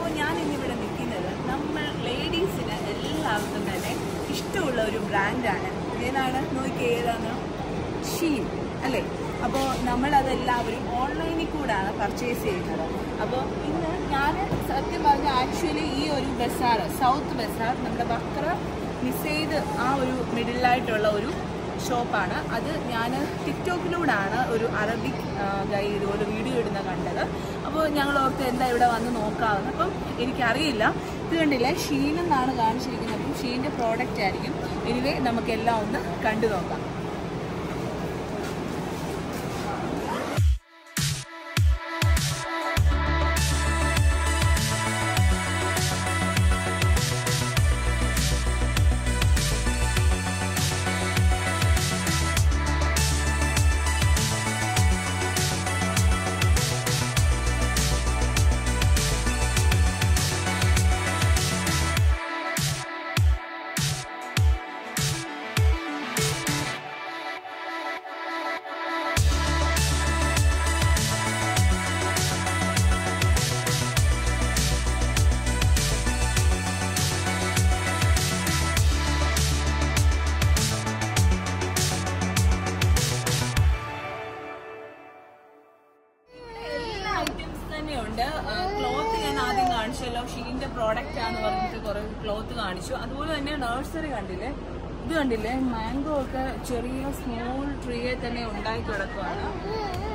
അപ്പോൾ ഞാൻ ഇന്നിവിടെ നിൽക്കുന്നത് നമ്മൾ ലേഡീസിന് എല്ലാവർക്കും തന്നെ ഇഷ്ടമുള്ള ഒരു ബ്രാൻഡാണ് ഏതാണ് നോക്കി ഏതാണ് ഷീൻ അല്ലേ അപ്പോൾ നമ്മളതെല്ലാവരും ഓൺലൈനിൽ കൂടാണ് പർച്ചേസ് ചെയ്യുന്നത് അപ്പോൾ ഇന്ന് ഞാൻ സത്യം പറഞ്ഞ ആക്ച്വലി ഈ ഒരു ബസാർ സൗത്ത് ബസാർ നമ്മുടെ ബക്ര നിസൈദ് ആ ഒരു മിഡിലായിട്ടുള്ള ഒരു ഷോപ്പാണ് അത് ഞാൻ ടിക്ടോക്കിലൂടെയാണ് ഒരു അറബിക് ഗൈഡ് ഇതുപോലെ വീഡിയോ ഇടുന്ന കണ്ടത് അപ്പോൾ ഞങ്ങൾ ഓർത്ത് എന്താ ഇവിടെ വന്ന് നോക്കാമെന്ന് അപ്പം എനിക്കറിയില്ല ഇത് കണ്ടില്ലേ ഷീൻ എന്നാണ് കാണിച്ചിരിക്കുന്നത് അപ്പം ഷീൻ്റെ പ്രോഡക്റ്റ് ആയിരിക്കും എനിവേ നമുക്കെല്ലാം ഒന്ന് കണ്ടു നോക്കാം എല്ലാ ഐറ്റംസ് തന്നെയുണ്ട് ക്ലോത്ത് ഞാൻ ആദ്യം കാണിച്ചല്ലോ ഷീന്റെ പ്രോഡക്റ്റ് ആന്ന് പറഞ്ഞിട്ട് കുറെ ക്ലോത്ത് കാണിച്ചു അതുപോലെ തന്നെ നഴ്സറി കണ്ടില്ലേ ഇത് കണ്ടില്ലേ മാംഗോ ഒക്കെ ചെറിയ സ്മോൾ ട്രീയെ തന്നെ ഉണ്ടായി കിടക്കുവാണ്